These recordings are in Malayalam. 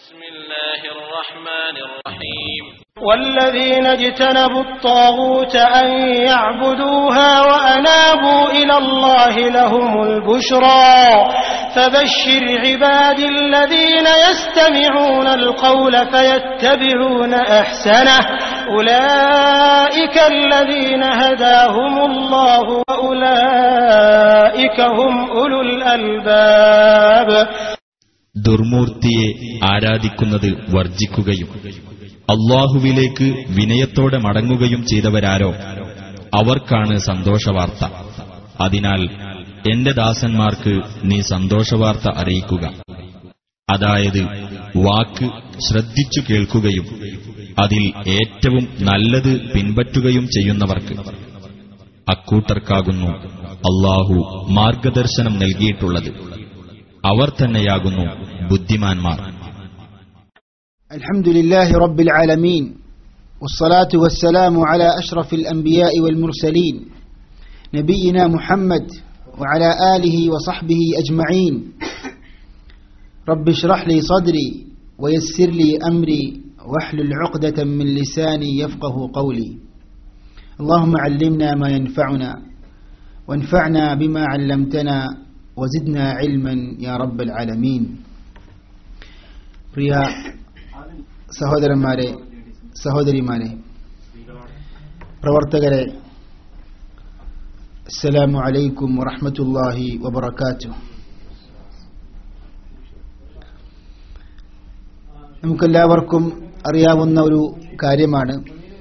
بسم الله الرحمن الرحيم والذين اجتنبوا الطاغوت أن يعبدوها وأنابوا إلى الله لهم البشرى فبشر عبادي الذين يستمعون القول فيتبعون أحسنه أولئك الذين هداهم الله وأولئك هم أولو الألباب ദുർമൂർത്തിയെ ആരാധിക്കുന്നത് വർജിക്കുകയും അള്ളാഹുവിലേക്ക് വിനയത്തോടെ മടങ്ങുകയും ചെയ്തവരാരോ അവർക്കാണ് സന്തോഷവാർത്ത അതിനാൽ എന്റെ ദാസന്മാർക്ക് നീ സന്തോഷവാർത്ത അറിയിക്കുക അതായത് വാക്ക് ശ്രദ്ധിച്ചു കേൾക്കുകയും അതിൽ ഏറ്റവും നല്ലത് പിൻപറ്റുകയും ചെയ്യുന്നവർക്ക് അക്കൂട്ടർക്കാകുന്നു അള്ളാഹു മാർഗദർശനം നൽകിയിട്ടുള്ളത് അവർ തന്നെയാകുന്നു ബുദ്ധിമാന്മാർ الحمد لله رب العالمين والصلاة والسلام على أشرف الأنبياء والمرسلين نبينا محمد وعلى آله وصحبه أجمعين رب اشرح لي صدري ويسر لي أمري واحلل عقدة من لساني يفقه قولي اللهم علمنا ما ينفعنا وانفعنا بما علمتنا وزدنا علما يا رب العالمين പ്രിയ സഹോദരന്മാരെ സഹോദരിമാരെ പ്രവർത്തകരെ അസ്സലാമു അലൈക്കും വറഹ്മത്തുള്ളാഹി വബറകാതുഹു നമുക്കെല്ലാവർക്കും അറിയാവുന്ന ഒരു കാര്യമാണ്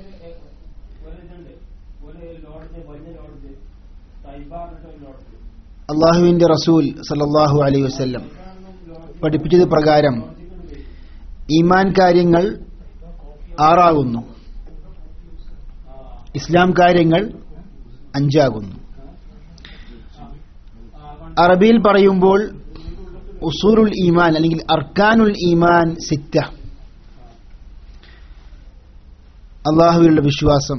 അള്ളാഹുവിന്റെ റസൂൽ സല്ലല്ലാഹു അലൈഹി വസല്ലം പഠിപ്പിച്ചത് പ്രകാരം ഈമാൻ കാര്യങ്ങൾ ആറാകുന്നു ഇസ്ലാം കാര്യങ്ങൾ അഞ്ചാകുന്നു അറബിയിൽ പറയുമ്പോൾ ഉസൂലുൽ ഈമാൻ അല്ലെങ്കിൽ അർക്കാനുൽ ഈമാൻ സിറ്റ അള്ളാഹുവിലുള്ള വിശ്വാസം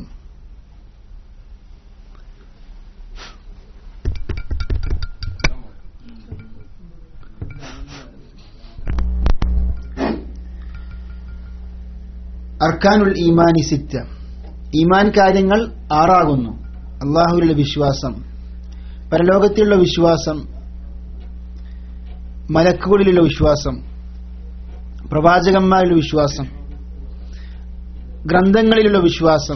അർക്കാനുൽ ഈമാനി സിറ്റ ഈമാൻ കാര്യങ്ങൾ ആറാകുന്നു അള്ളാഹുവിലുള്ള വിശ്വാസം പരലോകത്തിലുള്ള വിശ്വാസം മലക്കുകളിലുള്ള വിശ്വാസം പ്രവാചകന്മാരിലുള്ള വിശ്വാസം ഗ്രന്ഥങ്ങളിലുള്ള വിശ്വാസം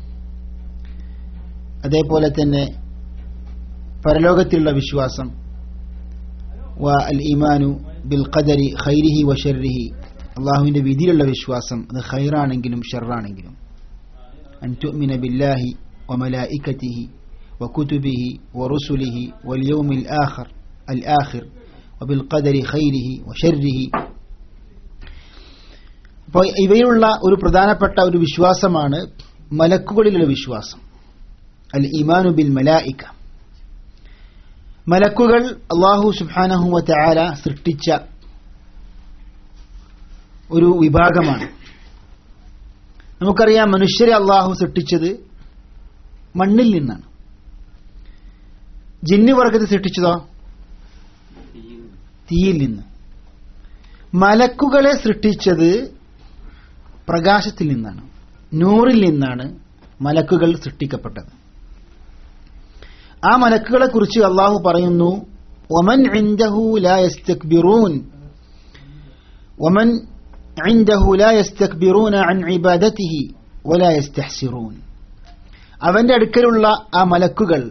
അതേപോലെ തന്നെ പരലോകത്തിലുള്ള വിശ്വാസം വ അൽ ഈമാനു ബിൽ ഖദരി ഖൈരിഹി വ ഷർരിഹി അള്ളാഹുവിന്റെ വിധിയിലുള്ള വിശ്വാസം അത് ഖൈറാണെങ്കിലും ഷെറാണെങ്കിലും അൻ തുഅ്മിന ബില്ലാഹി വമലായിക്കത്തിഹി വകുതുബിഹി വറുസുലിഹി വൽയൗമിൽ ആഖിർ അൽ ആഖിർ وبالقدر خيره وشره അപ്പോൾ ഇവയിലുള്ള ഒരു പ്രധാനപ്പെട്ട ഒരു വിശ്വാസമാണ് മലക്കുകളിലുള്ള വിശ്വാസം അൽ ഇമാനു ബിൽ മലായിക്ക മലക്കുകൾ അള്ളാഹു സുബ്ഹാനഹു വ തആല സൃഷ്ടിച്ച ഒരു വിഭാഗമാണ് നമുക്കറിയാം മനുഷ്യരെ അള്ളാഹു സൃഷ്ടിച്ചത് മണ്ണിൽ നിന്നാണ് ജിന്നു വർഗത്തെ സൃഷ്ടിച്ചതോ തീയിൽ നിന്ന് മലക്കുകളെ സൃഷ്ടിച്ചത് പ്രകാശത്തിൽ നിന്നാണ് നൂറിൽ നിന്നാണ് മലക്കുകൾ സൃഷ്ടിക്കപ്പെട്ടത് ആ മലക്കുകളെ കുറിച്ച് അള്ളാഹു പറയുന്നു ഒമൻ ഇൻദഹു ലാ യസ്തക്ബിറൂൻ ഒമൻ عنده لا يستكبرون عن عبادته ولا يستحسرون അവന്റെ അടുക്കലുള്ള ആ മലക്കുകൾ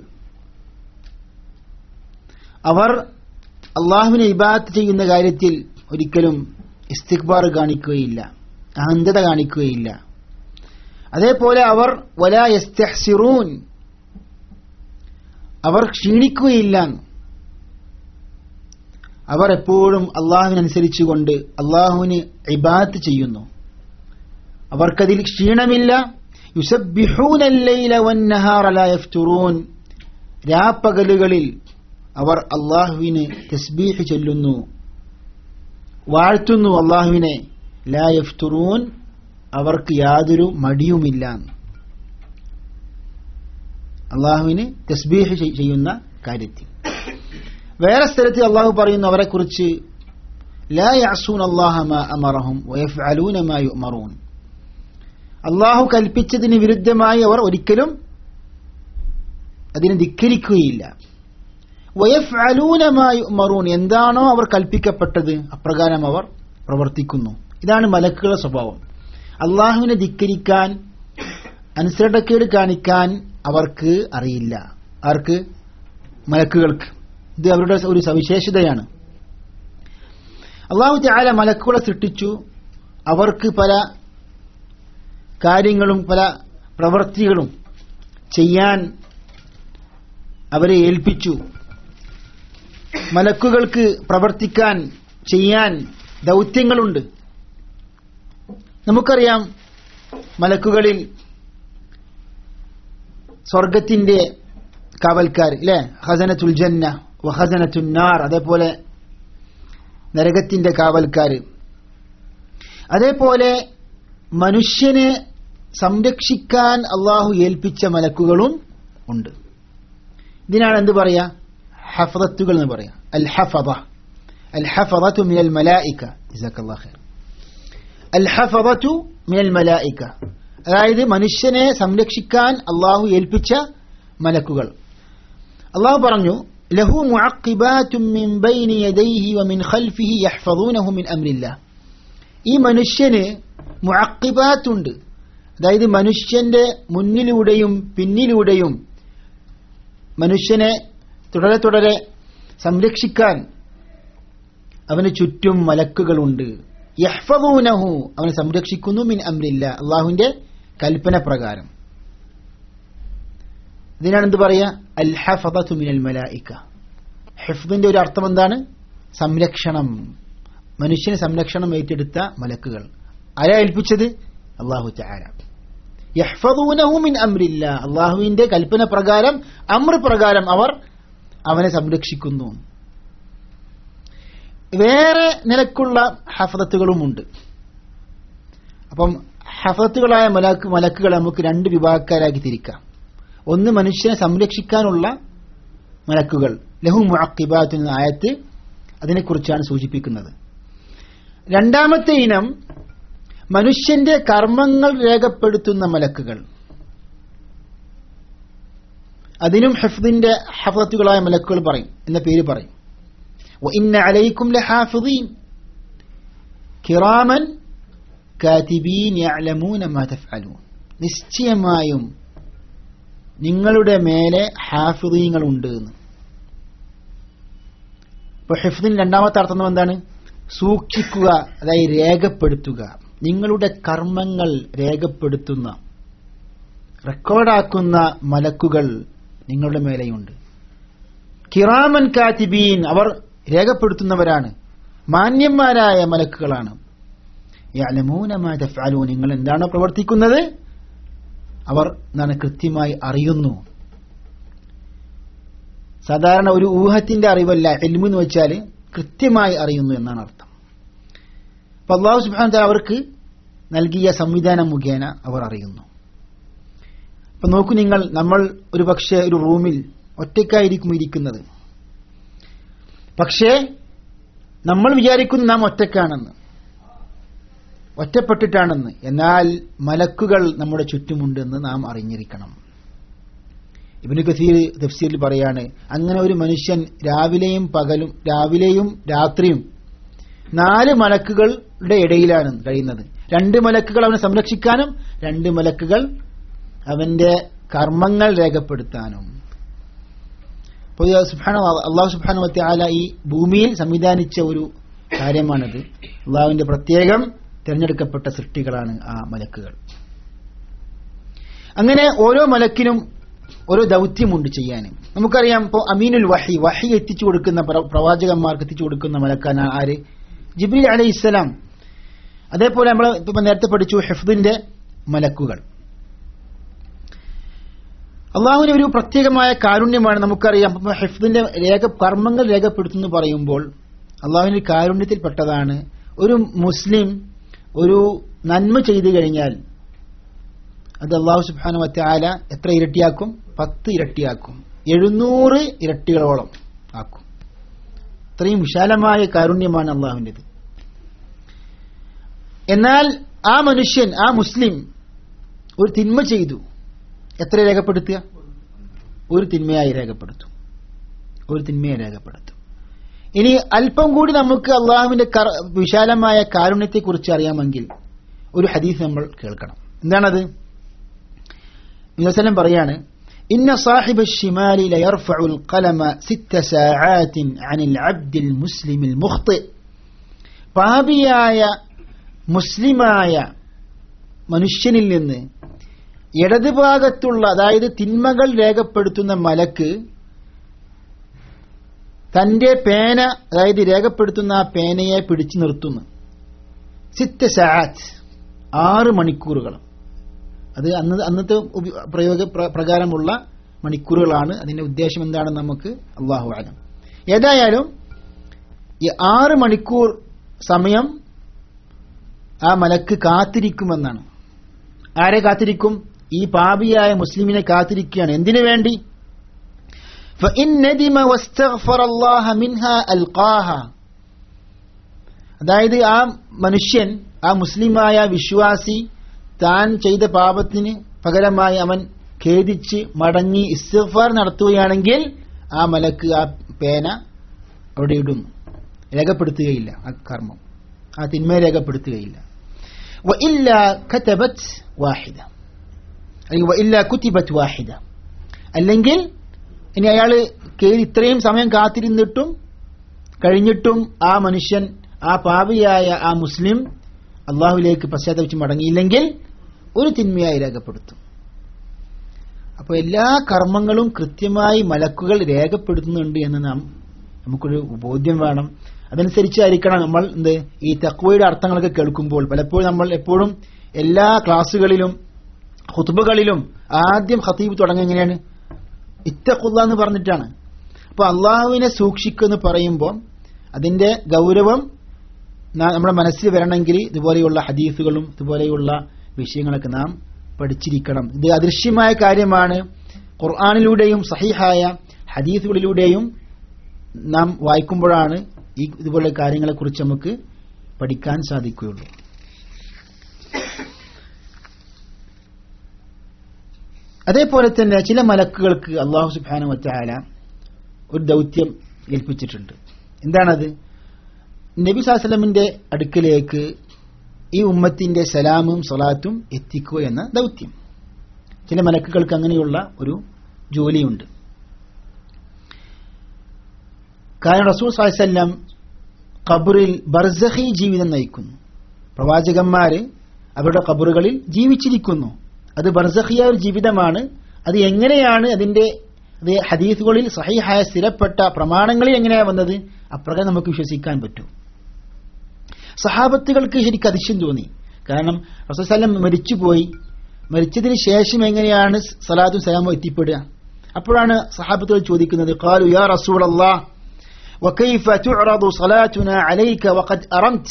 അവർ അള്ളാഹുവിനെ ഇബാത്ത് ചെയ്യുന്ന കാര്യത്തിൽ ഒരിക്കലും ഇസ്തിക്ബാർ കാണിക്കുകയില്ല അഹന്തത കാണിക്കുകയില്ല അതേപോലെ അവർ വലാ യസ്തഹ്സിറൂൻ അവർ ക്ഷീണിക്കുകയില്ല അവർ എപ്പോഴും അള്ളാഹുവിനനുസരിച്ചുകൊണ്ട് അള്ളാഹുവിന് ഇബാത്ത് ചെയ്യുന്നു അവർക്കതിൽ ക്ഷീണമില്ല യുസബ്ബിഹൂനല്ലൈല വന്നഹാറ ലാ യഫ്തുറൂൻ രാപ്പകലുകളിൽ അവർ അള്ളാഹുവിന് തസ്ബീഹ് ചൊല്ലുന്നു വാഴ്ത്തുന്നു അള്ളാഹുവിനെ ലാ യഫ്തുറൂൻ അവർക്ക് യാതൊരു മടിയുമില്ല അള്ളാഹുവിന് തസ്ബീഹ് ചെയ്യുന്ന കാര്യത്തിൽ വേറെ സ്ഥലത്ത് അള്ളാഹു പറയുന്നു അവരെക്കുറിച്ച് لا يعصون الله ما أمرهم ويفعلون ما يؤمرون അള്ളാഹു കൽപ്പിച്ചതിന് വിരുദ്ധമായി അവർ ഒരിക്കലും അതിനെ ധിക്കരിക്കുകയില്ല വയഫ്അലൂനമായി മറൂൺ എന്താണോ അവർ കൽപ്പിക്കപ്പെട്ടത് അപ്രകാരം അവർ പ്രവർത്തിക്കുന്നു ഇതാണ് മലക്കുകളുടെ സ്വഭാവം അള്ളാഹുവിനെ ധിക്കരിക്കാൻ അനുസരണക്കേട് കാണിക്കാൻ അവർക്ക് അറിയില്ല ആർക്ക് മലക്കുകൾക്ക് ഇത് അവരുടെ ഒരു സവിശേഷതയാണ് അള്ളാഹു ചാല മലക്കുകളെ സൃഷ്ടിച്ചു അവർക്ക് പല കാര്യങ്ങളും പല പ്രവൃത്തികളും ചെയ്യാൻ അവരെ ഏൽപ്പിച്ചു മലക്കുകൾക്ക് പ്രവർത്തിക്കാൻ ചെയ്യാൻ ദൗത്യങ്ങളുണ്ട് നമുക്കറിയാം മലക്കുകളിൽ സ്വർഗത്തിന്റെ കാവൽക്കാർ ഇല്ലേ ഹസനത്തുൽ ജന്ന വഹസനത്തുൽ നാർ അതേപോലെ നരകത്തിന്റെ കാവൽക്കാർ അതേപോലെ മനുഷ്യനെ സംരക്ഷിക്കാൻ അള്ളാഹു ഏൽപ്പിച്ച മലക്കുകളും ഉണ്ട് ഇതിനാണ് എന്ത് പറയാ ഹഫദത്തുകൾ എന്ന് പറയാം അൽ ഹഫദ അൽ ഹഫദത്തു മിനൽ മലായിക ജസാക്കല്ലാഹു ഖൈർ അൽ ഹഫദത്തു മിനൽ മലായിക അതായത് മനുഷ്യനെ സംരക്ഷിക്കാൻ അള്ളാഹു ഏൽപ്പിച്ച മലക്കുകൾ അള്ളാഹു പറഞ്ഞു ലഹു മുഅഖിബാത്തും മിൻ ബൈനി യദൈഹി വമിൻ ഖൽഫിഹി യഹ്ഫദൂനഹു മിൻ അംരില്ലാ ഈ മനുഷ്യന് മുഅഖിബാത്തുണ്ട് അതായത് മനുഷ്യന്റെ മുന്നിലൂടെയും പിന്നിലൂടെയും മനുഷ്യനെ തുടരെ തുടരെ സംരക്ഷിക്കാൻ അവന് ചുറ്റും മലക്കുകളുണ്ട് യഹ്ഫദൂനഹു അവനെ സംരക്ഷിക്കുന്നു മിൻ അമ്രില്ല അള്ളാഹുവിന്റെ കൽപ്പന പ്രകാരം ഇതിനാണ് എന്ത് പറയാ അൽ ഹഫദത്തു മിനൽ മലായിക ഹിഫ്ദിന്റെ ഒരു അർത്ഥം എന്താണ് സംരക്ഷണം മനുഷ്യന് സംരക്ഷണം ഏറ്റെടുത്ത മലക്കുകൾ ആരാ ഏൽപ്പിച്ചത് അള്ളാഹു ചാര യഹ്ഫദൂനഹു മിൻ അമ്രില്ല അള്ളാഹുവിന്റെ കൽപ്പന പ്രകാരം അമ്ര പ്രകാരം അവർ അവനെ സംരക്ഷിക്കുന്നു വേറെ നിലക്കുള്ള ഹഫദത്തുകളുമുണ്ട് അപ്പം ഹഫദത്തുകളായ മലക്ക് മലക്കുകളെ നമുക്ക് രണ്ട് വിഭാഗക്കാരാക്കി തിരിക്കാം ഒന്ന് മനുഷ്യനെ സംരക്ഷിക്കാനുള്ള മലക്കുകൾ ലഹു മുഅക്കിബാത്ത് എന്ന ആയത്ത് അതിനെക്കുറിച്ചാണ് സൂചിപ്പിക്കുന്നത് രണ്ടാമത്തെ ഇനം മനുഷ്യന്റെ കർമ്മങ്ങൾ രേഖപ്പെടുത്തുന്ന മലക്കുകൾ അതിനും ഹഫ്ദിന്റെ ഹഫത്തുകളായ മലക്കുകൾ പറയും എന്ന പേര് പറയും وإن عليكم لحافظين കിറാമൻ കാതിബീൻ യഅലമൂന മാ തഫ്അലൂൻ നിശ്ചയമായും നിങ്ങളുടെ മേലെ ഹാഫിദീങ്ങളുണ്ട് എന്ന് ഇപ്പൊ ഹിഫ്ദിൻ രണ്ടാമത്തെ അർത്ഥം എന്താണ് സൂക്ഷിക്കുക അതായത് രേഖപ്പെടുത്തുക നിങ്ങളുടെ കർമ്മങ്ങൾ രേഖപ്പെടുത്തുന്ന റെക്കോർഡാക്കുന്ന മലക്കുകൾ നിങ്ങളുടെ മേലെയുണ്ട് കിറാമൻ കാത്തിബീൻ അവർ രേഖപ്പെടുത്തുന്നവരാണ് മാന്യന്മാരായ മലക്കുകളാണ് യഅലമൂന തഫ്അലൂൻ നിങ്ങൾ എന്താണ് പ്രവർത്തിക്കുന്നത് അവർ എന്താണ് കൃത്യമായി അറിയുന്നു സാധാരണ ഒരു ഊഹത്തിന്റെ അറിവല്ല എൽമു എന്ന് വെച്ചാൽ കൃത്യമായി അറിയുന്നു എന്നാണ് അർത്ഥം അപ്പൊ അള്ളാഹു സുബാൻ അവർക്ക് നൽകിയ സംവിധാനം മുഖേന അവർ അറിയുന്നു അപ്പൊ നോക്കൂ നിങ്ങൾ നമ്മൾ ഒരു പക്ഷേ ഒരു റൂമിൽ ഒറ്റയ്ക്കായിരിക്കും ഇരിക്കുന്നത് പക്ഷേ നമ്മൾ വിചാരിക്കുന്നു നാം ഒറ്റക്കാണെന്ന് ഒറ്റപ്പെട്ടിട്ടാണെന്ന് എന്നാൽ മലക്കുകൾ നമ്മുടെ ചുറ്റുമുണ്ടെന്ന് നാം അറിഞ്ഞിരിക്കണം ഇബിന് കസീർ തഫ്സീറിൽ പറയാണ് അങ്ങനെ ഒരു മനുഷ്യൻ രാവിലെയും പകലും രാവിലെയും രാത്രിയും നാല് മലക്കുകളുടെ ഇടയിലാണ് കഴിയുന്നത് രണ്ട് മലക്കുകൾ അവനെ സംരക്ഷിക്കാനും രണ്ട് മലക്കുകൾ അവന്റെ കർമ്മങ്ങൾ രേഖപ്പെടുത്താനും അപ്പോൾ അള്ളാഹു സുബാനു വത്തിയാല ഈ ഭൂമിയിൽ സംവിധാനിച്ച ഒരു കാര്യമാണിത് അള്ളാഹുവിന്റെ പ്രത്യേകം തിരഞ്ഞെടുക്കപ്പെട്ട സൃഷ്ടികളാണ് ആ മലക്കുകൾ അങ്ങനെ ഓരോ മലക്കിനും ഓരോ ദൗത്യമുണ്ട് ചെയ്യാൻ നമുക്കറിയാം ഇപ്പോൾ അമീനുൽ വഹി വഹി എത്തിച്ചു കൊടുക്കുന്ന പ്രവാചകന്മാർക്ക് എത്തിച്ചു കൊടുക്കുന്ന മലക്കാണ് ആര് ജിബ്രീൽ അലൈഹി ഇസ്ലാം അതേപോലെ നമ്മൾ ഇപ്പൊ നേരത്തെ പഠിച്ചു ഹെഫ്ദിന്റെ മലക്കുകൾ അള്ളാഹുവിന് ഒരു പ്രത്യേകമായ കാരുണ്യമാണ് നമുക്കറിയാം ഇപ്പൊ ഹെഫ്ദിന്റെ രേഖ കർമ്മങ്ങൾ രേഖപ്പെടുത്തുന്നു പറയുമ്പോൾ അള്ളാഹുവിന്റെ കാരുണ്യത്തിൽപ്പെട്ടതാണ് ഒരു മുസ്ലിം ഒരു നന്മ ചെയ്തു കഴിഞ്ഞാൽ അത് അള്ളാഹു സുബാനു വറ്റാല എത്ര ഇരട്ടിയാക്കും പത്ത് ഇരട്ടിയാക്കും എഴുന്നൂറ് ഇരട്ടികളോളം ആക്കും ഇത്രയും വിശാലമായ കാരുണ്യമാണ് അള്ളാഹുവിൻ്റെത് എന്നാൽ ആ മനുഷ്യൻ ആ മുസ്ലിം ഒരു തിന്മ ചെയ്തു എത്ര രേഖപ്പെടുത്തുക ഒരു തിന്മയായി രേഖപ്പെടുത്തും ഒരു തിന്മയെ രേഖപ്പെടുത്തും ഇനി അല്പം കൂടി നമുക്ക് അള്ളാഹുവിന്റെ കർ- വിശാലമായ കാരുണ്യത്തെക്കുറിച്ച് അറിയാമെങ്കിൽ ഒരു ഹദീസ് നമ്മൾ കേൾക്കണം എന്താണത് വസല്ലം പറയാണ് ഇന്ന സാഹിബ الشمال ليرفع القلم ست ساعات عن العبد المسلم المخطئ പാപിയായ മുസ്ലിമായ മനുഷ്യനിൽ നിന്ന് ഇടതുഭാഗത്തുള്ള അതായത് തിന്മകൾ രേഖപ്പെടുത്തുന്ന മലക്ക് തന്റെ പേന അതായത് രേഖപ്പെടുത്തുന്ന ആ പേനയെ പിടിച്ചു നിർത്തുന്നു സിത്ത സാറ്റ് ആറ് മണിക്കൂറുകൾ അത് അന്ന് അന്നത്തെ ഉപ- പ്രയോഗ പ്ര- പ്രകാരമുള്ള മണിക്കൂറുകളാണ് അതിന്റെ ഉദ്ദേശം എന്താണെന്ന് നമുക്ക് അള്ളാഹു ആലം ഏതായാലും ഈ ആറ് മണിക്കൂർ സമയം ആ മലക്ക് കാത്തിരിക്കുമെന്നാണ് ആരെ കാത്തിരിക്കും ഈ പാപിയായ മുസ്ലിമിനെ കാത്തിരിക്കുകയാണ് എന്തിനു വേണ്ടി فإن ندم واستغفر الله منها ألقاها അതായത് ആ മനുഷ്യൻ ആ മുസ്ലിമായ വിശ്വാസി താൻ ചെയ്ത പാപത്തിന് പകരമായി അവൻ ഖേദിച്ച് മടങ്ങി ഇസ്തിഗ്ഫാർ നടത്തുകയാണെങ്കിൽ ആ മലക്ക് ആ പേന അവിടെ ഇടുന്നു രേഖപ്പെടുത്തുകയില്ല ആ കർമ്മം ആ തിന്മയെ രേഖപ്പെടുത്തുകയില്ല وإلا كتبت واحدة അല്ലെങ്കിൽ وإلا كتبت واحدة അല്ലെങ്കിൽ ഇനി അയാൾ കേറി ഇത്രയും സമയം കാത്തിരുന്നിട്ടും കഴിഞ്ഞിട്ടും ആ മനുഷ്യൻ ആ പാപിയായ ആ മുസ്ലിം അള്ളാഹുലേക്ക് പശ്ചാത്തപിച്ച് മടങ്ങിയില്ലെങ്കിൽ ഒരു തിന്മയായി രേഖപ്പെടുത്തും അപ്പോൾ എല്ലാ കർമ്മങ്ങളും കൃത്യമായി മലക്കുകൾ രേഖപ്പെടുത്തുന്നുണ്ട് എന്ന് നാം നമുക്കൊരു ബോധ്യം വേണം അതനുസരിച്ചായിരിക്കണം നമ്മൾ എന്ത് ഈ തക്വയുടെ അർത്ഥങ്ങളൊക്കെ കേൾക്കുമ്പോൾ പലപ്പോഴും നമ്മൾ എപ്പോഴും എല്ലാ ക്ലാസ്സുകളിലും ഹുത്തുബകളിലും ആദ്യം ഖത്തീബ് തുടങ്ങുക എങ്ങനെയാണ് ഇത്തഖുല്ല എന്ന് പറഞ്ഞിട്ടാണ് അപ്പോൾ അള്ളാഹുവിനെ സൂക്ഷിക്കുമെന്ന് പറയുമ്പോൾ അതിന്റെ ഗൗരവം നാ- നമ്മുടെ മനസ്സിൽ വരണമെങ്കിൽ ഇതുപോലെയുള്ള ഹദീസുകളും ഇതുപോലെയുള്ള വിഷയങ്ങളൊക്കെ നാം പഠിച്ചിരിക്കണം ഇത് അദൃശ്യമായ കാര്യമാണ് ഖുർആാനിലൂടെയും സഹിഹായ ഹദീസുകളിലൂടെയും നാം വായിക്കുമ്പോഴാണ് ഈ ഇതുപോലുള്ള കാര്യങ്ങളെക്കുറിച്ച് നമുക്ക് പഠിക്കാൻ സാധിക്കുകയുള്ളൂ അതേപോലെ തന്നെ ചില മലക്കുകൾക്ക് അള്ളാഹു സുബാന വച്ചാല ഒരു ദൗത്യം ഏൽപ്പിച്ചിട്ടുണ്ട് എന്താണത് നബി സാസ്ലമിന്റെ അടുക്കലേക്ക് ഈ ഉമ്മത്തിന്റെ സലാമും സലാത്തും എത്തിക്കുക എന്ന ദൗത്യം ചില മലക്കുകൾക്ക് അങ്ങനെയുള്ള ഒരു ജോലിയുണ്ട് കാരണം റസൂൽ സാഹസല്ലാം ഖബറിൽ ബർസഹി ജീവിതം നയിക്കുന്നു പ്രവാചകന്മാര് അവരുടെ ഖബറുകളിൽ ജീവിച്ചിരിക്കുന്നു അത് ബർസഹിയ ഒരു ജീവിതമാണ് അത് എങ്ങനെയാണ് അതിന്റെ അത് ഹദീസുകളിൽ സഹിഹായ സ്ഥിരപ്പെട്ട പ്രമാണങ്ങളിൽ എങ്ങനെയാണ് വന്നത് അപ്രകാരം നമുക്ക് വിശ്വസിക്കാൻ പറ്റും സഹാബത്തുകൾക്ക് ശരിക്കും അതിശയം തോന്നി കാരണം റസൂസല്ലം മരിച്ചുപോയി മരിച്ചതിന് ശേഷം എങ്ങനെയാണ് സലാത്തും സലാമും എത്തിപ്പെടുക അപ്പോഴാണ് സഹാബത്തുകൾ ചോദിക്കുന്നത് ഖാലു യാ റസൂൽ അള്ളാഹ് وكيف تعرض صلاتنا عليك وقد أرمت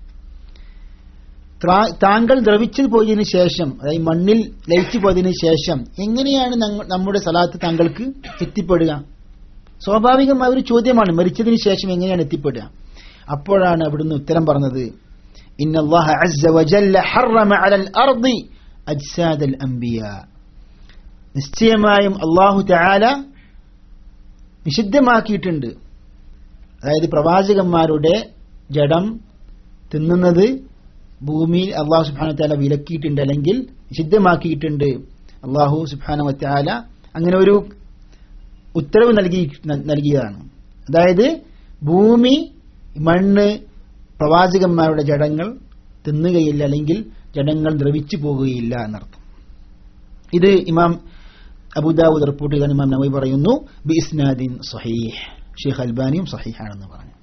ത്രാ- താങ്കൾ ദ്രവിച്ചു പോയതിനു ശേഷം അതായത് മണ്ണിൽ ലയിച്ചു പോയതിനു ശേഷം എങ്ങനെയാണ് ഞങ്ങ- നമ്മുടെ സലാത്ത് താങ്കൾക്ക് എത്തിപ്പെടുക സ്വാഭാവികമായ ഒരു ചോദ്യമാണ് മരിച്ചതിന് ശേഷം എങ്ങനെയാണ് എത്തിപ്പെടുക അപ്പോഴാണ് അവിടുന്ന് ഉത്തരം പറഞ്ഞത് ഇന്നല്ലാഹ അസ്സ വജല്ല ഹറമ അലൽ അർദി അജ്സാദൽ അംബിയ നിശ്ചയമായും അള്ളാഹു തആല നിഷിദ്ധമാക്കിയിട്ടുണ്ട് അതായത് പ്രവാചകന്മാരുടെ ജഡം തിന്നുന്നത് ഭൂമിയിൽ അള്ളാഹു സുബാന താല വിലക്കിയിട്ടുണ്ട് അല്ലെങ്കിൽ നിഷിദ്ധമാക്കിയിട്ടുണ്ട് അള്ളാഹു സുബാന വത്താല അങ്ങനെ ഒരു ഉത്തരവ് നൽകി ന- നൽകിയതാണ് അതായത് ഭൂമി മണ്ണ് പ്രവാചകന്മാരുടെ ജഡങ്ങൾ തിന്നുകയില്ല അല്ലെങ്കിൽ ജഡങ്ങൾ ദ്രവിച്ചു പോകുകയില്ല എന്നർത്ഥം ഇത് ഇമാം അബുദാവൂദ് റിപ്പോർട്ട് ചെയ്താണ് ഇമാം നവി പറയുന്നു ബി ഇസ്നാദിൻ സഹീഹ് ഷെയ്ഖ് അൽബാനിയും സഹീഹാണെന്ന് പറഞ്ഞു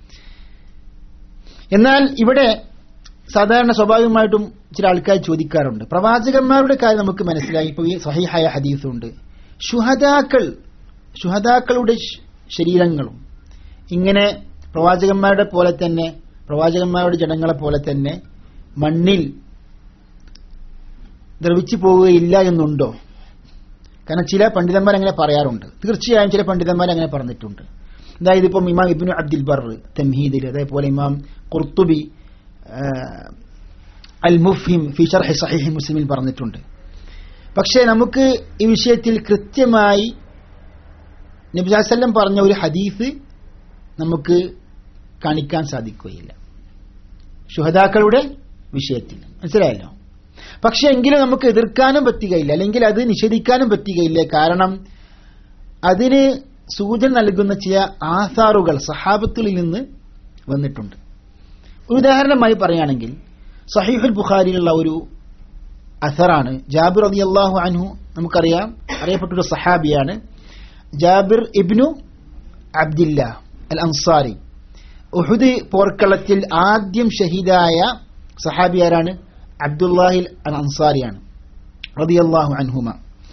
എന്നാൽ ഇവിടെ സാധാരണ സ്വാഭാവികമായിട്ടും ചില ആൾക്കാർ ചോദിക്കാറുണ്ട് പ്രവാചകന്മാരുടെ കാര്യം നമുക്ക് മനസ്സിലായി ഇപ്പോൾ ഈ സഹിഹായ ഹദീസുണ്ട് ശുഹദാക്കൾ ശുഹദാക്കളുടെ ശ- ശരീരങ്ങളും ഇങ്ങനെ പ്രവാചകന്മാരുടെ പോലെ തന്നെ പ്രവാചകന്മാരുടെ ജനങ്ങളെ പോലെ തന്നെ മണ്ണിൽ ദ്രവിച്ചു പോവുകയില്ല എന്നുണ്ടോ കാരണം ചില പണ്ഡിതന്മാർ അങ്ങനെ പറയാറുണ്ട് തീർച്ചയായും ചില പണ്ഡിതന്മാർ അങ്ങനെ പറഞ്ഞിട്ടുണ്ട് അതായത് ഇപ്പം ഇമാം ഇബ്നു അബ്ദുൽ ബർ തംഹീദിൽ അതേപോലെ ഇമാം ഖുർത്തുബി ആ, അൽ മുഫിം ഫി ഷർഹി സഹീഹി മുസ്ലിമിൽ പറഞ്ഞിട്ടുണ്ട് പക്ഷേ നമുക്ക് ഈ വിഷയത്തിൽ കൃത്യമായി നബിസാസ്ലം പറഞ്ഞ ഒരു ഹദീസ് നമുക്ക് കാണിക്കാൻ സാധിക്കുകയില്ല ശുഹതാക്കളുടെ വിഷയത്തിൽ മനസ്സിലായല്ലോ പക്ഷെ എങ്കിലും നമുക്ക് എതിർക്കാനും പറ്റുകയില്ല അല്ലെങ്കിൽ അത് നിഷേധിക്കാനും പറ്റുകയില്ല കാരണം അതിന് സൂചന നൽകുന്ന ചില ആസാറുകൾ സഹാബത്തുകളിൽ നിന്ന് വന്നിട്ടുണ്ട് ഒരു ഉദാഹരണമായി പറയുകയാണെങ്കിൽ സഹീഹുൽ ബുഖാരിയിലുള്ള ഒരു അസറാണ് ജാബിർ അലി അള്ളാഹു അൻഹു നമുക്കറിയാം അറിയപ്പെട്ടൊരു സഹാബിയാണ് ജാബിർ ഇബ്നു അബ്ദില്ല അൽ അൻസാരി ഉഹുദ് പോർക്കളത്തിൽ ആദ്യം ഷഹീദായ സഹാബി ആരാണ് അബ്ദുല്ലാഹിൽ അൽ അൻസാരിയാണ് റളിയല്ലാഹു അൻഹുമ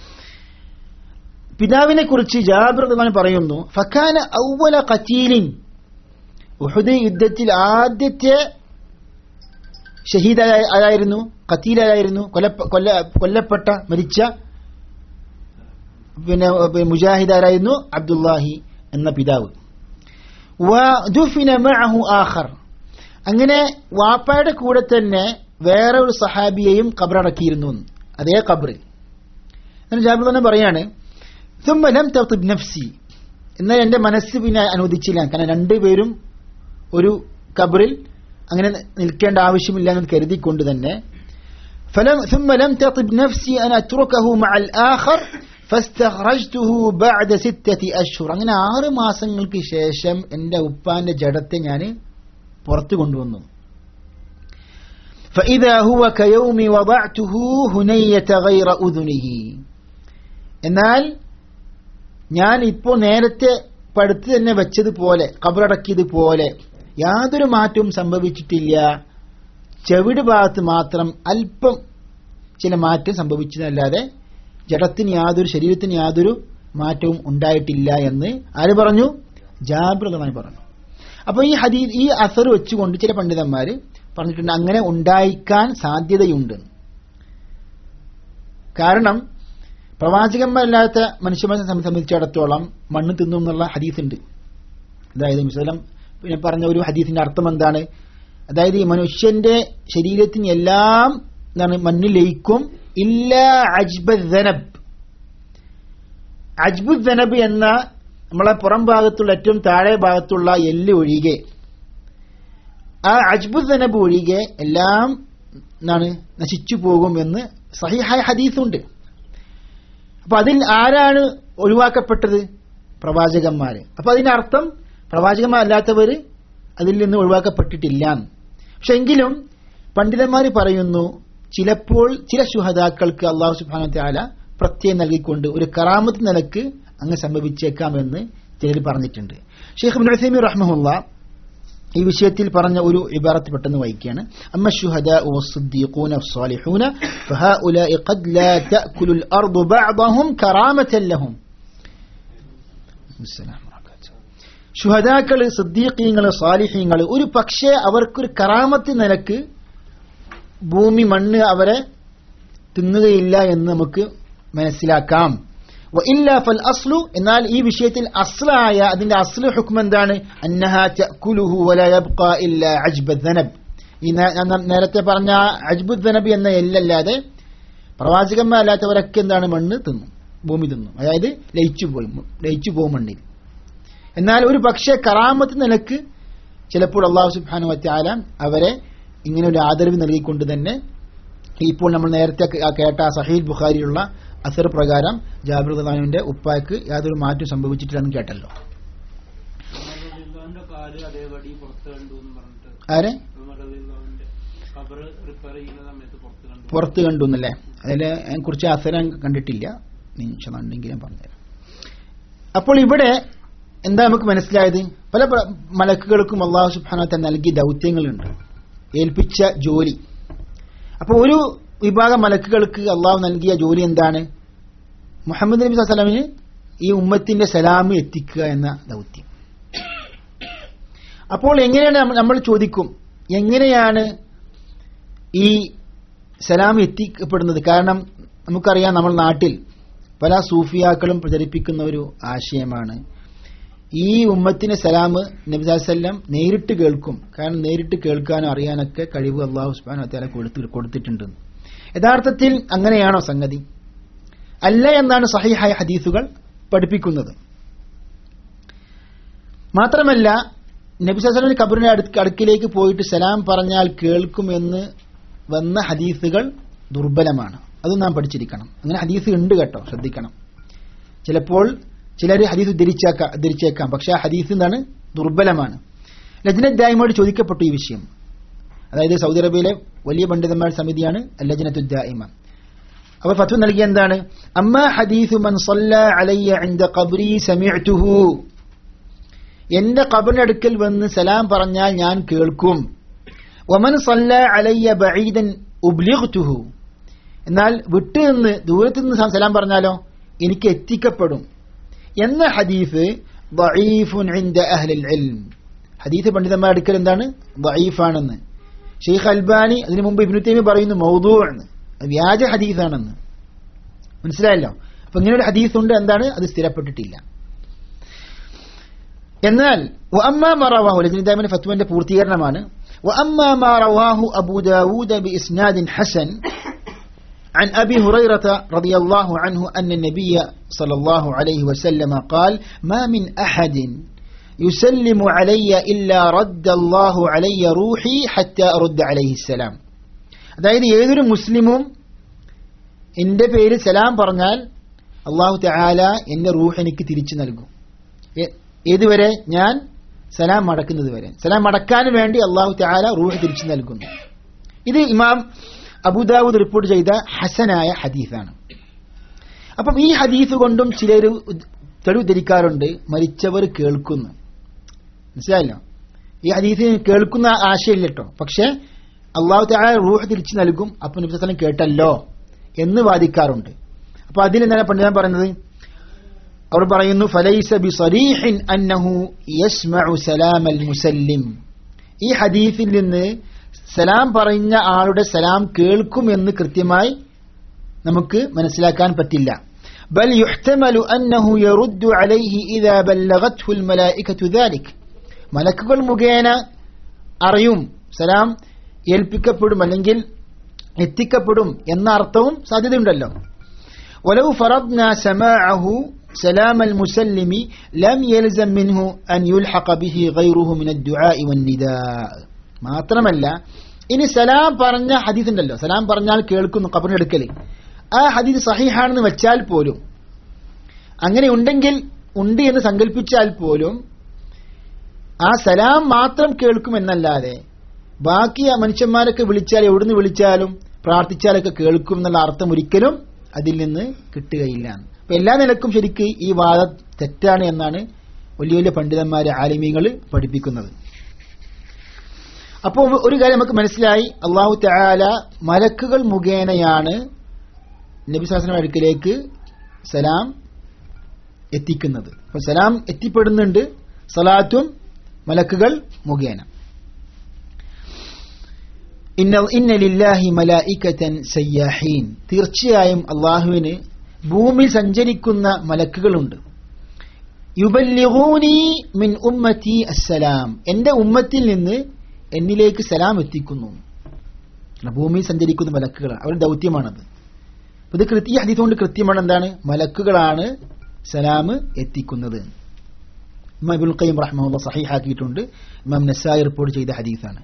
പിതാവിനെ കുറിച്ച് ജാബിർ റളിയല്ലാഹു പറയുന്നു ഫക്കാന ഔവല ഖതീലിൻ ഉഹുദ് യുദ്ധത്തിൽ ആദ്യത്തെ ഷഹീദ് ആരായിരുന്നു ഖത്തീലായിരുന്നു കൊല്ല കൊല്ലപ്പെട്ട മരിച്ച പിന്നെ മുജാഹിദ് ആരായിരുന്നു അബ്ദുല്ലാഹി എന്ന പിതാവ് ആഖർ അങ്ങനെ വാപ്പയുടെ കൂടെ തന്നെ വേറെ ഒരു സഹാബിയെയും കബറടക്കിയിരുന്നു അതേ കബറിൽ എന്നിട്ട് ജാബിർ തന്നെ പറയാണ് തുമ്പലം തബ്തിബ് നഫ്സി എന്നാൽ എന്റെ മനസ്സ് പിന്നെ അനുവദിച്ചില്ല കാരണം രണ്ടുപേരും ഒരു കബറിൽ അങ്ങനെ നിൽക്കേണ്ട ആവശ്യമില്ല എന്ന് കരുതിക്കൊണ്ട് തന്നെ فلم ثم لم تطب نفسي أن أتركه مع الآخر فاستخرجته بعد ستة أشهر അങ്ങനെ ആറ് മാസങ്ങൾക്ക് ശേഷം എൻ്റെ ഉപ്പാന്റെ ജഡത്തെ ഞാൻ പുറത്തു കൊണ്ടുവന്നു فإذا هو كيوم وضعته هنية غير أذنه എന്നാൽ ഞാൻ ഇപ്പോൾ നേരത്തെ പടുത്ത് തന്നെ വെച്ചതുപോലെ കബറടക്കിയതുപോലെ യാതൊരു മാറ്റവും സംഭവിച്ചിട്ടില്ല ചെവിട് ഭാഗത്ത് മാത്രം അല്പം ചില മാറ്റം സംഭവിച്ചതല്ലാതെ ജഡത്തിന് യാതൊരു ശരീരത്തിന് യാതൊരു മാറ്റവും ഉണ്ടായിട്ടില്ല എന്ന് ആര് പറഞ്ഞു ജാബിർ പറഞ്ഞു അപ്പൊ ഈ ഹദീ ഈ അസർ വെച്ചുകൊണ്ട് ചില പണ്ഡിതന്മാര് പറഞ്ഞിട്ടുണ്ട് അങ്ങനെ ഉണ്ടായിക്കാൻ സാധ്യതയുണ്ട് കാരണം പ്രവാചകന്മാരല്ലാത്ത മനുഷ്യന്മാരെ സംബന്ധിച്ചിടത്തോളം മണ്ണ് തിന്നു എന്നുള്ള ഹദീസ് ഉണ്ട് അതായത് മുസ്ലം പിന്നെ പറഞ്ഞ ഒരു ഹദീസിന്റെ അർത്ഥം എന്താണ് അതായത് ഈ മനുഷ്യന്റെ ശരീരത്തിന് എല്ലാം എന്താണ് മണ്ണിൽ ലയിക്കും ഇല്ല അജ്ബനബ് അജ്ബുദ്നബ് എന്ന നമ്മളെ പുറം ഭാഗത്തുള്ള ഏറ്റവും താഴെ ഭാഗത്തുള്ള എല്ല് ഒഴികെ ആ അജ്ബുദ്നബ് ഒഴികെ എല്ലാം എന്താണ് നശിച്ചു പോകുമെന്ന് സഹിഹായ ഹദീസുണ്ട് അപ്പൊ അതിൽ ആരാണ് ഒഴിവാക്കപ്പെട്ടത് പ്രവാചകന്മാര് അപ്പൊ അതിന്റെ അർത്ഥം പ്രവാചകന്മാരല്ലാത്തവര് അതിൽ നിന്ന് ഒഴിവാക്കപ്പെട്ടിട്ടില്ല പക്ഷെ എങ്കിലും പണ്ഡിതന്മാർ പറയുന്നു ചിലപ്പോൾ ചില ശുഹതാക്കൾക്ക് അള്ളാഹു സുബാന ത്യാല പ്രത്യേകം നൽകിക്കൊണ്ട് ഒരു കറാമത്ത് നിലക്ക് അങ്ങ് സംഭവിച്ചേക്കാമെന്ന് ചിലർ പറഞ്ഞിട്ടുണ്ട് ഷെയ്ഖ് മുനസീമി റഹ്മുല്ല ഈ വിഷയത്തിൽ പറഞ്ഞ ഒരു ഇബാറത്ത് പെട്ടെന്ന് വായിക്കുകയാണ് അമ്മ الشهداء والصديقون والصالحون فهؤلاء قد لا تأكل الأرض بعضهم كرامة لهم السلام ഷുഹദാക്കള് സിദ്ദീഖീങ്ങള് സാലിഹീങ്ങള് ഒരു പക്ഷേ അവർക്കൊരു കറാമത്ത് നിലക്ക് ഭൂമി മണ്ണ് അവരെ തിന്നുകയില്ല എന്ന് നമുക്ക് മനസ്സിലാക്കാം ഇല്ല ഫൽ അസ്ലു എന്നാൽ ഈ വിഷയത്തിൽ അസ്ലായ അതിന്റെ അസ്ലു ഹുക്ം എന്താണ് ഈ നേരത്തെ പറഞ്ഞ അജ്ബുദ്നബ് എന്ന എല്ലല്ലാതെ പ്രവാചകന്മാരല്ലാത്തവരൊക്കെ എന്താണ് മണ്ണ് തിന്നു ഭൂമി തിന്നു അതായത് ലയിച്ചു പോയി ലയിച്ചു പോകും മണ്ണിൽ എന്നാൽ ഒരു പക്ഷേ കറാമത്ത് നിലക്ക് ചിലപ്പോൾ അള്ളാഹു സുബാനു വറ്റാല അവരെ ഇങ്ങനെ ഒരു ആദരവ് നൽകിക്കൊണ്ട് തന്നെ ഇപ്പോൾ നമ്മൾ നേരത്തെ കേട്ട സഹീൽ ബുഖാരിയുള്ള അസർ പ്രകാരം ജാബിർ ഖുദാനുവിന്റെ ഉപ്പായ്ക്ക് യാതൊരു മാറ്റം സംഭവിച്ചിട്ടില്ലെന്ന് കേട്ടല്ലോ ആരെ പുറത്ത് കണ്ടു എന്നല്ലേ അതിൽ കുറിച്ച് അസരം കണ്ടിട്ടില്ല ഉണ്ടെങ്കിൽ ഞാൻ പറഞ്ഞുതരാം അപ്പോൾ ഇവിടെ എന്താ നമുക്ക് മനസ്സിലായത് പല മലക്കുകൾക്കും അള്ളാഹു സുബാനത്തെ നൽകിയ ദൗത്യങ്ങളുണ്ട് ഏൽപ്പിച്ച ജോലി അപ്പോൾ ഒരു വിഭാഗം മലക്കുകൾക്ക് അള്ളാഹു നൽകിയ ജോലി എന്താണ് മുഹമ്മദ് നബി സ്വലമിന് ഈ ഉമ്മത്തിന്റെ സലാം എത്തിക്കുക എന്ന ദൗത്യം അപ്പോൾ എങ്ങനെയാണ് നമ്മൾ ചോദിക്കും എങ്ങനെയാണ് ഈ സലാം എത്തിക്കപ്പെടുന്നത് കാരണം നമുക്കറിയാം നമ്മൾ നാട്ടിൽ പല സൂഫിയാക്കളും പ്രചരിപ്പിക്കുന്ന ഒരു ആശയമാണ് ഈ ഉമ്മത്തിന് സലാം നബിസാസ്ല്ലാം നേരിട്ട് കേൾക്കും കാരണം നേരിട്ട് കേൾക്കാനും അറിയാനൊക്കെ കഴിവ് അള്ളാഹു സുബാൻ അത്താല കൊടുത്തി കൊടുത്തിട്ടുണ്ട് യഥാർത്ഥത്തിൽ അങ്ങനെയാണോ സംഗതി അല്ല എന്നാണ് സഹിഹായ ഹദീസുകൾ പഠിപ്പിക്കുന്നത് മാത്രമല്ല നബിസാസ്ലിന്റെ കബറിന്റെ അടുക്ക് അടുക്കിലേക്ക് പോയിട്ട് സലാം പറഞ്ഞാൽ കേൾക്കുമെന്ന് വന്ന ഹദീസുകൾ ദുർബലമാണ് അത് നാം പഠിച്ചിരിക്കണം അങ്ങനെ ഹദീസ് ഉണ്ട് കേട്ടോ ശ്രദ്ധിക്കണം ചിലപ്പോൾ ചിലർ ഹദീസ് ഉദ്ധരിച്ചേക്കാം ഉദ്ധരിച്ചേക്കാം പക്ഷെ ആ ഹദീസ് എന്താണ് ദുർബലമാണ് ലജ്നത് ദായ്മയോട് ചോദിക്കപ്പെട്ടു ഈ വിഷയം അതായത് സൗദി അറേബ്യയിലെ വലിയ പണ്ഡിതന്മാരുടെ സമിതിയാണ് ലജ്നത്തു ദായിമ അവർ ഫത്വ നൽകിയ എന്താണ് അമ്മ ഹദീസു മൻ സല്ല അലയ്യ ഇൻദ ഖബ്രി സമിഅ്തുഹു എന്റെ ഖബറിന്റെ അടുക്കൽ വന്ന് സലാം പറഞ്ഞാൽ ഞാൻ കേൾക്കും വമൻ സല്ല അലയ്യ ബഈദൻ ഉബ്ലിഗ്തുഹു എന്നാൽ വിട്ടു നിന്ന് ദൂരത്ത് നിന്ന് സലാം പറഞ്ഞാലോ എനിക്ക് എത്തിക്കപ്പെടും എന്ന ഹദീഫ് ദഈഫുൻ ഇൻദ അഹ്ലിൽ ഇൽം ഹദീസ് പണ്ഡിതന്മാരുടെ അടുക്കൽ എന്താണ് ദഈഫാണെന്ന് ഷെയ്ഖ് അൽബാനി അതിനു മുമ്പ് ഇബ്നു തൈമി പറയുന്നു മൗദൂ ആണ് അത് വ്യാജ ഹദീസാണെന്ന് മനസ്സിലായല്ലോ അപ്പൊ ഇങ്ങനെ ഒരു ഹദീസ് ഉണ്ട് എന്താണ് അത് സ്ഥിരപ്പെട്ടിട്ടില്ല എന്നാൽ وأما ما رواه لجن دائما فتوى പൂർത്തീകരണമാണ് وأما ما رواه أبو داود بإسناد حسن عن أبي هريرة رضي الله عنه أن النبي صلى الله عليه وسلم قال ما من أحد يسلم علي إلا رد الله علي روحي حتى أرد عليه السلام അതായത് ഏതൊരു മുസ്ലിമും എന്റെ പേര് സലാം പറഞ്ഞാൽ അള്ളാഹു തആല എന്റെ റൂഹ് എനിക്ക് തിരിച്ചു നൽകും ഏ- ഏതുവരെ ഞാൻ സലാം മടക്കുന്നത് വരെ സലാം മടക്കാൻ വേണ്ടി അള്ളാഹു തആല റൂഹ് തിരിച്ചു നൽകുന്നു ഇത് ഇമാം അബുദാവൂദ് റിപ്പോർട്ട് ചെയ്ത ഹസനായ ഹദീസാണ് അപ്പം ഈ ഹദീസ് കൊണ്ടും ചിലർ തെളിവ് ധരിക്കാറുണ്ട് മരിച്ചവർ കേൾക്കുന്നു മനസ്സിലായല്ലോ ഈ ഹദീസ് കേൾക്കുന്ന ആശയമില്ല കേട്ടോ പക്ഷെ അള്ളാഹു താല റൂഹ് തിരിച്ചു നൽകും അപ്പൊ നബിസ്വലം കേട്ടല്ലോ എന്ന് വാദിക്കാറുണ്ട് അപ്പൊ അതിൽ എന്താണ് പണ്ഡിതൻ പറയുന്നത് അവർ പറയുന്നു ഫലൈസ ബി സരീഹിൻ അന്നഹു യസ്മഉ സലാമൽ മുസല്ലിം ഈ ഹദീസിൽ നിന്ന് സലാം പറഞ്ഞ ആളുടെ സലാം കേൾക്കുമെന്ന് കൃത്യമായി നമുക്ക് മനസ്സിലാക്കാൻ പറ്റില്ല ബൽ യുഹ്തമലു അന്നഹു യറുദ്ദു അലൈഹി ഇദാ ബല്ലഗത്ഹു അൽ മലായികതു ദാലിക് മലക്കുകൾ മുഖേന അറിയും സലാം ഏൽപ്പിക്കപ്പെടും അല്ലെങ്കിൽ എത്തിക്കപ്പെടും എന്ന അർത്ഥവും സാധ്യതയുണ്ടല്ലോ ولو فرضنا سماعه سلام المسلم لم يلزم منه أن يلحق به غيره من الدعاء والنداء മാത്രമല്ല ഇനി സലാം പറഞ്ഞ ഹദീസ് ഉണ്ടല്ലോ സലാം പറഞ്ഞാൽ കേൾക്കുന്നു കബറിനെടുക്കൽ ആ ഹദീസ് സഹിഹാണെന്ന് വെച്ചാൽ പോലും അങ്ങനെ ഉണ്ടെങ്കിൽ ഉണ്ട് എന്ന് സങ്കല്പിച്ചാൽ പോലും ആ സലാം മാത്രം കേൾക്കുമെന്നല്ലാതെ ബാക്കി ആ മനുഷ്യന്മാരൊക്കെ വിളിച്ചാൽ എവിടുന്ന് വിളിച്ചാലും പ്രാർത്ഥിച്ചാലൊക്കെ കേൾക്കും എന്നുള്ള അർത്ഥം ഒരിക്കലും അതിൽ നിന്ന് കിട്ടുകയില്ല അപ്പൊ എല്ലാ നിലക്കും ശരിക്ക് ഈ വാദം തെറ്റാണ് എന്നാണ് വലിയ വലിയ പണ്ഡിതന്മാരെ ആലിമീങ്ങൾ പഠിപ്പിക്കുന്നത് അപ്പോൾ ഒരു കാര്യം നമുക്ക് മനസ്സിലായി അള്ളാഹു തആല മലക്കുകൾ മുഖേനയാണ് നബി സാസനം അടുക്കിലേക്ക് സലാം എത്തിക്കുന്നത് അപ്പൊ സലാം എത്തിപ്പെടുന്നുണ്ട് സലാത്തും മലക്കുകൾ മുഖേന ഇന്ന ഇന്ന ലില്ലാഹി മലായിക്കത്തൻ സയ്യാഹീൻ തീർച്ചയായും അള്ളാഹുവിന് ഭൂമിയിൽ സഞ്ചരിക്കുന്ന മലക്കുകളുണ്ട് യുബല്ലിഗൂനി മിൻ ഉമ്മത്തി അസ്സലാം എന്റെ ഉമ്മത്തിൽ നിന്ന് എന്നിലേക്ക് സലാം എത്തിക്കുന്നു ഭൂമിയിൽ സഞ്ചരിക്കുന്ന മലക്കുകളാണ് അവരുടെ ദൗത്യമാണത് അപ്പൊ ഇത് കൃത്യ ഹദീസ് കൊണ്ട് കൃത്യമാണ് എന്താണ് മലക്കുകളാണ് സലാം എത്തിക്കുന്നത് ഇമാം ഇബുൽ ഖയ്യിം റഹ്മുള്ള സഹീഹാക്കിയിട്ടുണ്ട് ഇമാം നസായി റിപ്പോർട്ട് ചെയ്ത ഹദീസാണ്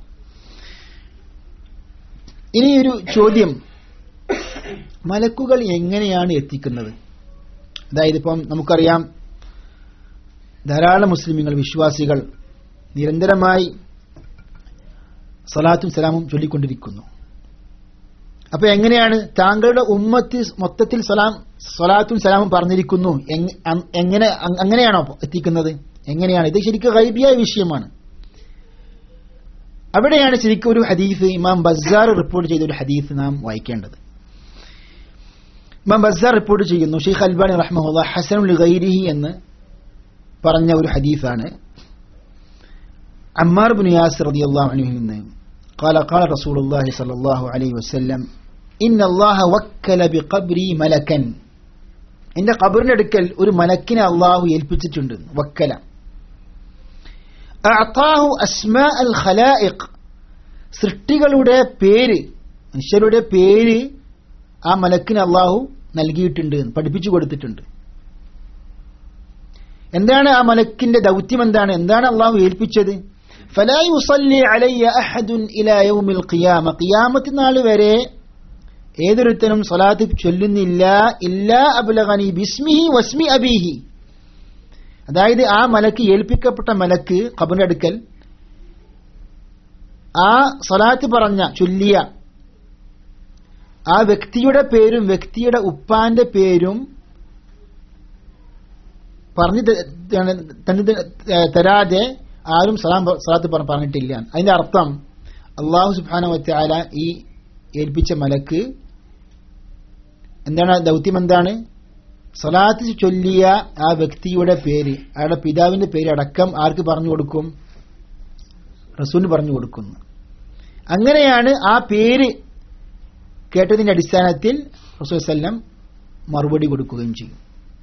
ഇനി ഒരു ചോദ്യം മലക്കുകൾ എങ്ങനെയാണ് എത്തിക്കുന്നത് അതായത് ഇപ്പം നമുക്കറിയാം ധാരാളം മുസ്ലിമുകൾ വിശ്വാസികൾ നിരന്തരമായി സലാത്തും സലാമും ചൊല്ലിക്കൊണ്ടിരിക്കുന്നു അപ്പൊ എങ്ങനെയാണ് താങ്കളുടെ ഉമ്മത്ത് മൊത്തത്തിൽ സലാം സലാത്തും സലാമും പറഞ്ഞിരിക്കുന്നു എങ്- അ- എങ്ങനെ അ- അങ്ങനെയാണോ എത്തിക്കുന്നത് എങ്ങനെയാണ് ഇത് ശരിക്കും ഗൈബിയായ വിഷയമാണ് അവിടെയാണ് ശരിക്കും ഒരു ഹദീസ് ഇമാം ബസാർ റിപ്പോർട്ട് ചെയ്ത ഒരു ഹദീസ് നാം വായിക്കേണ്ടത് ഇമാം ബസാർ റിപ്പോർട്ട് ചെയ്യുന്നു ഷെയ്ഖ് അൽബാനി റഹ്മുല്ല ഹസനുൽ ഗൈരിഹി എന്ന് പറഞ്ഞ ഒരു ഹദീസാണ് അമ്മാർ ബിൻ യാസിർ റളിയല്ലാഹു അൻഹു നിന്ന് قال قال رسول الله صلى الله عليه وسلم إن الله وكل بقبري ملكا എന്റെ ഖബറിന്റെ അടുക്കൽ ഒരു മലക്കിനെ അള്ളാഹു ഏൽപ്പിച്ചിട്ടുണ്ട് വക്കല അഅതാഹു അസ്മാ അൽ ഖലായിഖ് സൃഷ്ടികളുടെ പേര് മനുഷ്യരുടെ പേര് ആ മലക്കിന് അള്ളാഹു നൽകിയിട്ടുണ്ട് പഠിപ്പിച്ചു കൊടുത്തിട്ടുണ്ട് എന്താണ് ആ മലക്കിന്റെ ദൗത്യം എന്താണ് എന്താണ് അള്ളാഹു ഏൽപ്പിച്ചത് ഫലാ യുസല്ലി അലയ്യ അഹദുൻ ഇലാ യൗമിൽ ഖിയാമ ഖിയാമത്ത് നാൾ വരെ ഏതൊരുത്തനും സ്വലാത്ത് ചൊല്ലുന്നില്ല ഇല്ലാ അബ്ലഗനി ബിസ്മിഹി വസ്മി അബീഹി അതായത് ആ മലക്ക് ഏൽപ്പിക്കപ്പെട്ട മലക്ക് ഖബറിന്റെ അടുക്കൽ ആ സ്വലാത്ത് പറഞ്ഞ ചൊല്ലിയ ആ വ്യക്തിയുടെ പേരും വ്യക്തിയുടെ ഉപ്പാന്റെ പേരും പറഞ്ഞു ത- ത- തന്നെ ത- തരാതെ ആരും സലാം പ- സലാത്ത് പറ- പറഞ്ഞിട്ടില്ല അതിന്റെ അർത്ഥം അള്ളാഹു സുബാന വറ്റാല ഈ ഏൽപ്പിച്ച മലക്ക് എന്താണ് ആ ദൗത്യം എന്താണ് സലാത്ത് ചൊല്ലിയ ആ വ്യക്തിയുടെ പേര് അയാളുടെ പിതാവിന്റെ പേര് അടക്കം ആർക്ക് പറഞ്ഞു കൊടുക്കും റസൂലിന് പറഞ്ഞു കൊടുക്കുന്നു അങ്ങനെയാണ് ആ പേര് കേട്ടതിന്റെ അടിസ്ഥാനത്തിൽ റസൂൽ സല്ലം മറുപടി കൊടുക്കുകയും ചെയ്യും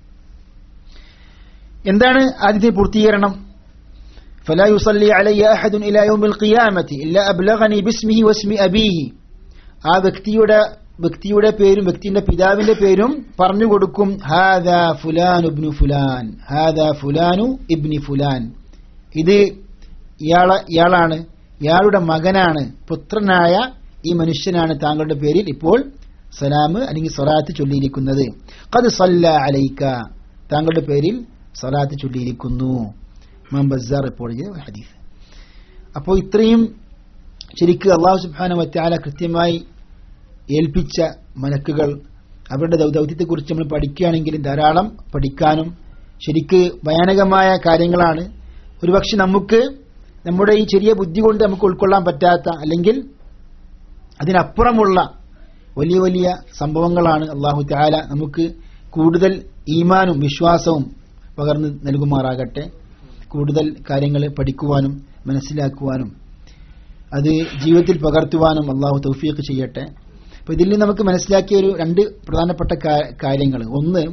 എന്താണ് ആദ്യത്തെ പൂർത്തീകരണം فلا يصلي علي أحد إلى يوم القيامة إلا أبلغني باسمه واسم أبيه ആ വ്യക്തിയുടെ വ്യക്തിയുടെ പേരും വ്യക്തിയുടെ പിതാവിന്റെ പേരും പറഞ്ഞു കൊടുക്കും ഹാദ ഫുലാൻ ഇബ്നു ഫുലാൻ ഹാദ ഫുലാനു ഇബ്നി ഫുലാൻ ഇത് ഇയാളെ ഇയാളാണ് ഇയാളുടെ മകനാണ് പുത്രനായ ഈ മനുഷ്യനാണ് താങ്കളുടെ പേരിൽ ഇപ്പോൾ സലാം അല്ലെങ്കിൽ സ്വലാത്ത് ചൊല്ലിയിരിക്കുന്നത് കത് സല്ല അലൈക്ക താങ്കളുടെ പേരിൽ സ്വലാത്ത് ചൊല്ലിയിരിക്കുന്നു ഇമാം ബസാർ റിപ്പോർട്ട് ചെയ്ത ഒരു ഹദീസ് അപ്പോൾ ഇത്രയും ശരിക്ക് അള്ളാഹു സുബ്ഹാനഹു വതആല കൃത്യമായി ഏൽപ്പിച്ച മലക്കുകൾ അവരുടെ ദൗ- ദൗത്യത്തെക്കുറിച്ച് നമ്മൾ പഠിക്കുകയാണെങ്കിൽ ധാരാളം പഠിക്കാനും ശരിക്ക് ഭയാനകമായ കാര്യങ്ങളാണ് ഒരുപക്ഷെ നമുക്ക് നമ്മുടെ ഈ ചെറിയ ബുദ്ധി കൊണ്ട് നമുക്ക് ഉൾക്കൊള്ളാൻ പറ്റാത്ത അല്ലെങ്കിൽ അതിനപ്പുറമുള്ള വലിയ വലിയ സംഭവങ്ങളാണ് അള്ളാഹു താല നമുക്ക് കൂടുതൽ ഈമാനും വിശ്വാസവും പകർന്ന് നൽകുമാറാകട്ടെ കൂടുതൽ കാര്യങ്ങൾ പഠിക്കുവാനും മനസ്സിലാക്കുവാനും അത് ജീവിതത്തിൽ പകർത്തുവാനും അള്ളാഹു തൗഫീഖ് ചെയ്യട്ടെ അപ്പോൾ ഇതിൽ നിന്ന് നമുക്ക് മനസ്സിലാക്കിയ ഒരു രണ്ട് പ്രധാനപ്പെട്ട കാര്യങ്ങൾ ഒന്ന്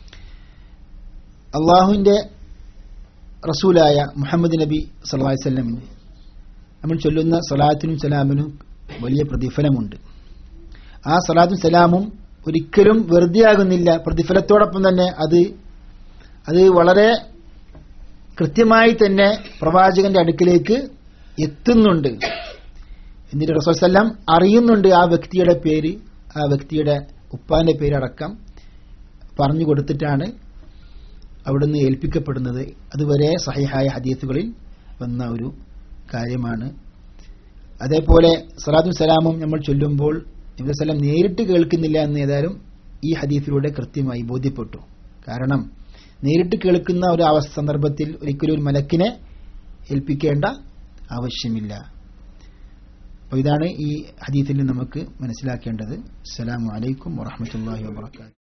അള്ളാഹുവിൻ്റെ റസൂലായ മുഹമ്മദ് നബി സല്ലല്ലാഹു അലൈഹി വസല്ലമിന് നമ്മൾ ചൊല്ലുന്ന സലാത്തിനും സലാമിനും വലിയ പ്രതിഫലമുണ്ട് ആ സലാത്തും സലാമും ഒരിക്കലും വെറുതെ ആകുന്നില്ല പ്രതിഫലത്തോടൊപ്പം തന്നെ അത് അത് വളരെ കൃത്യമായി തന്നെ പ്രവാചകന്റെ അടുക്കിലേക്ക് എത്തുന്നുണ്ട് എന്നിട്ട് റസൂൽ സല്ലാം അറിയുന്നുണ്ട് ആ വ്യക്തിയുടെ പേര് ആ വ്യക്തിയുടെ ഉപ്പാന്റെ പേരടക്കം പറഞ്ഞു കൊടുത്തിട്ടാണ് അവിടുന്ന് ഏൽപ്പിക്കപ്പെടുന്നത് അതുവരെ സഹിഹായ ഹദീസുകളിൽ വന്ന ഒരു കാര്യമാണ് അതേപോലെ സലാത്തും സലാമും നമ്മൾ ചൊല്ലുമ്പോൾ നബിസ്വലം നേരിട്ട് കേൾക്കുന്നില്ല എന്ന് ഏതായാലും ഈ ഹദീസിലൂടെ കൃത്യമായി ബോധ്യപ്പെട്ടു കാരണം നേരിട്ട് കേൾക്കുന്ന ഒരു അവസ്ഥ സന്ദർഭത്തിൽ ഒരിക്കലും ഒരു മലക്കിനെ ഏൽപ്പിക്കേണ്ട ആവശ്യമില്ല അപ്പോൾ ഇതാണ് ഈ ഹദീസിൽ നമുക്ക് മനസ്സിലാക്കേണ്ടത് അസ്സലാമു അലൈക്കും വറഹമത്തല്ലാഹി വാബർക്കാത്തു